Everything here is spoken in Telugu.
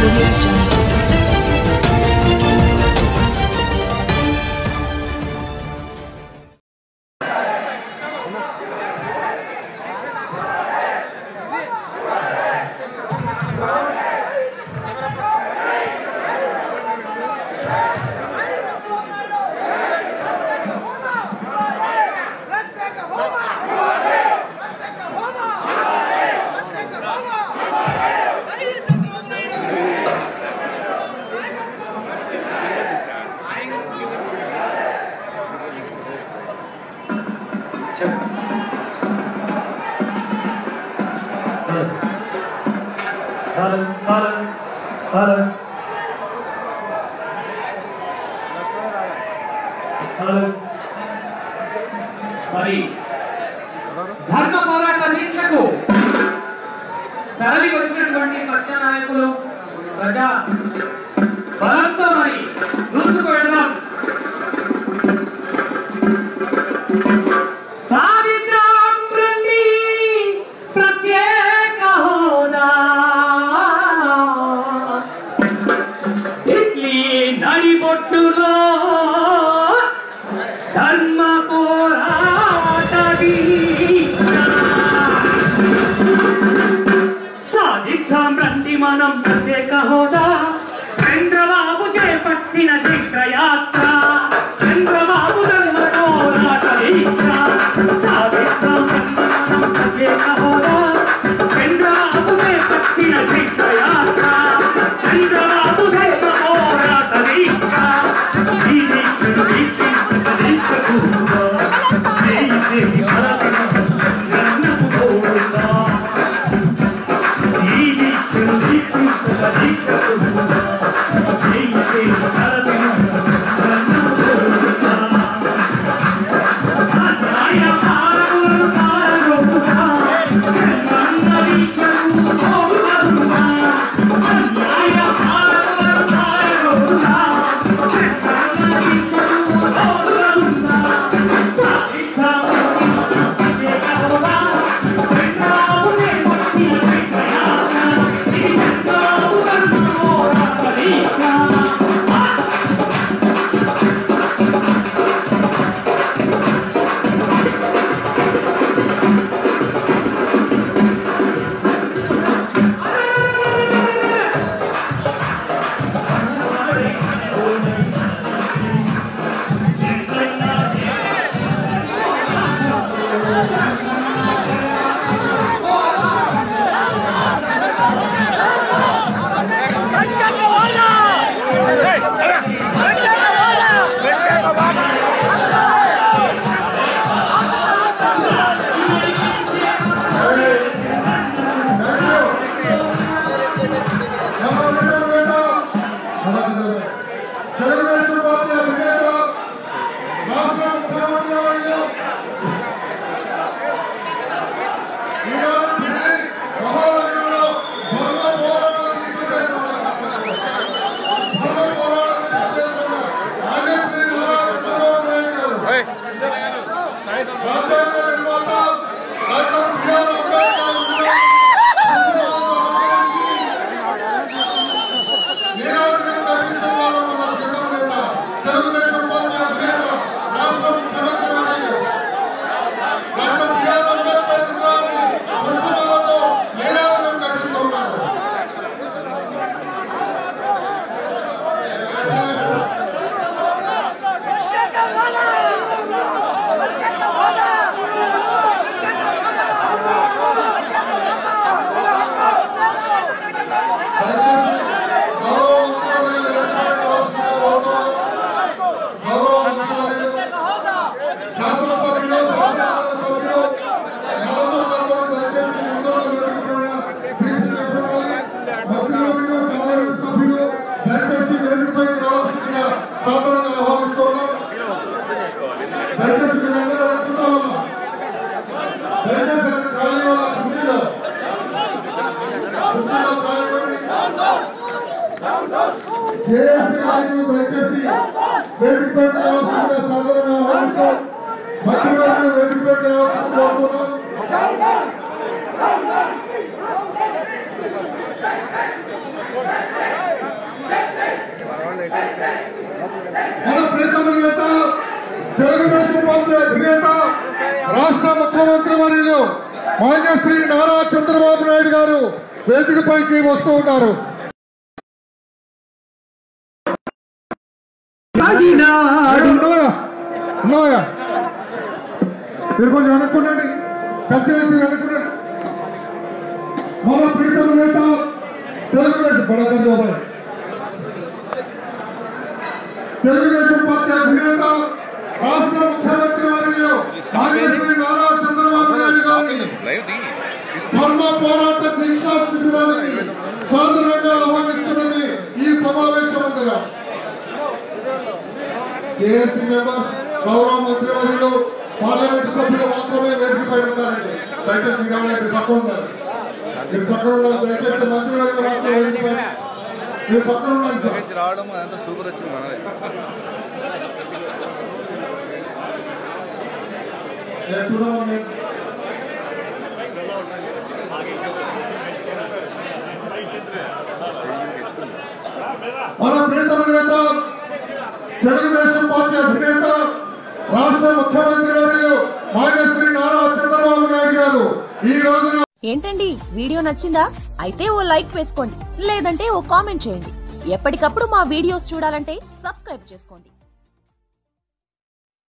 audio jungle. Hello hello hello hello మరి ధర్మ పోరాట దీక్షకు తరలి వచ్చినటువంటి పక్ష నాయకులు ప్రజా బలంతో మరి దూసుకు వెళ్దాం సాధిద్దాం రండి ప్రత్యేక హోదా ఢిల్లీ నడిబొట్టులో ధర్మ పోరాట దీక్ష. సాధిద్దాం రండి మనం ప్రత్యేక హోదా చంద్రబాబు చేపట్టిన చైత్రయాత్ర చంద్రబాబు ధర్మ పోరాట దీక్ష సాధిద్దాం రండి మనం ప్రత్యేక హోదా చంద్రబాబు చేపట్టిన చైత్రయాత్ర చంద్రబాబు ధర్మ పోరాట దీక్ష ఈ దీక్షను వీక్షించక దీక్షకు చేయి చేయి అరవిన ధర్మపు పోరుగా తెలుగుదేశం పార్టీ అధినేత రాష్ట్ర ముఖ్యమంత్రి వర్యులు ఈనాడు ఢిల్లీ మహానగరంలో ధర్మ పోరాటం ధర్మ పోరాటం చేస్తున్న నాగేశ్వరి నారా చంద్రబాబు నాయుడు గారు రాజ్యాంగ నిర్మాత డాక్టర్ బిఆర్ అంబేద్కర్ ఉన్న నీరాజనం నటిస్తున్నాను మన ప్రీతమ నేత తెలుగుదేశం పార్టీ అధినేత రాష్ట్ర ముఖ్యమంత్రి వర్యులు డాక్టర్ బిఆర్ అంబేద్కర్ విగ్రహాన్ని పుష్పమాలతో నీరాజనం నటిస్తున్నారు దయచేసి గౌరవ ముఖ్యమంత్రి ఎదురుపైకి రావాల్సిందిగా కోరుతున్నాం గౌరవ ముఖ్యమంత్రి శాసనసభ్యులు శాసనసభ సభ్యులు నలచొక్కలు దయచేసి ముందులో వేదికపైన తీసుకురావాలి. మంత్రివర్యులు పార్లమెంట్ సభ్యులు దయచేసి వేదికపైకి రావాల్సిందిగా సాధారణంగా ఆహ్వానిస్తున్నాం దయచేసి మీరందరూ అక్కడ కూర్చోవాలా దయచేసి అక్కడ ఖాళీ వాళ్ళ కుర్చీలో కుర్చీలో ఖాళీ పడి కేఎస్సీ నాయకులు దయచేసి వేదికపైకి రావాల్సిందిగా సాధారణంగా ఆహ్వానిస్తాం మంత్రివర్యులు వేదికపైకి రావాల్సిందిగా కోరుతున్నాం Hey! మన ప్రీతమ నేత తెలుగుదేశం పార్టీ అధినేత రాష్ట్ర ముఖ్యమంత్రి వర్యులు మాన్య శ్రీ నారా చంద్రబాబు నాయుడు గారు వేదికపైకి వస్తూ ఉన్నారు ఉన్నాయా? ఉన్నాయా? మీరు కొంచెం వెనక్కుండండి కలిసి మీరు వెనక్కుండండి మన ప్రీతమ నేత తెలుగుదేశం పడకండి బాబాయ్ తెలుగుదేశం పార్టీ అధినేత రాష్ట్ర ముఖ్యమంత్రి వర్యులు మాన్యశ్రీ నారా చంద్రబాబు నాయుడు గారిని ధర్మ పోరాట దీక్షా శిబిరానికి సాధారణంగా ఆహ్వానిస్తున్నది ఈ సమావేశం అంతగా జేఏసీ మెంబర్స్ గౌరవ మంత్రి వర్యులు పార్లమెంట్ సభ్యులు మాత్రమే వేదికపై ఉంటారండి దయచేసి మీరు ఎవరైనా మీరు పక్కన ఉన్నారు మీరు పక్కన ఉన్నారు దయచేసి మంత్రి వర్యులు మాత్రం వేదికపై మీరు పక్కన ఉండండి సార్ రావడం అదంతా సూపర్ వచ్చింది మనది ఏ చూడమండి మన ప్రీతమ నేత తెలుగుదేశం పార్టీ అధినేత రాష్ట్ర ముఖ్యమంత్రి వర్యులు మాన్యశ్రీ నారా చంద్రబాబు నాయుడు గారు ఈ రోజున ఏంటండి వీడియో నచ్చిందా అయితే ఓ లైక్ వేసుకోండి లేదంటే ఓ కామెంట్ చేయండి ఎప్పటికప్పుడు మా వీడియోస్ చూడాలంటే సబ్స్క్రైబ్ చేసుకోండి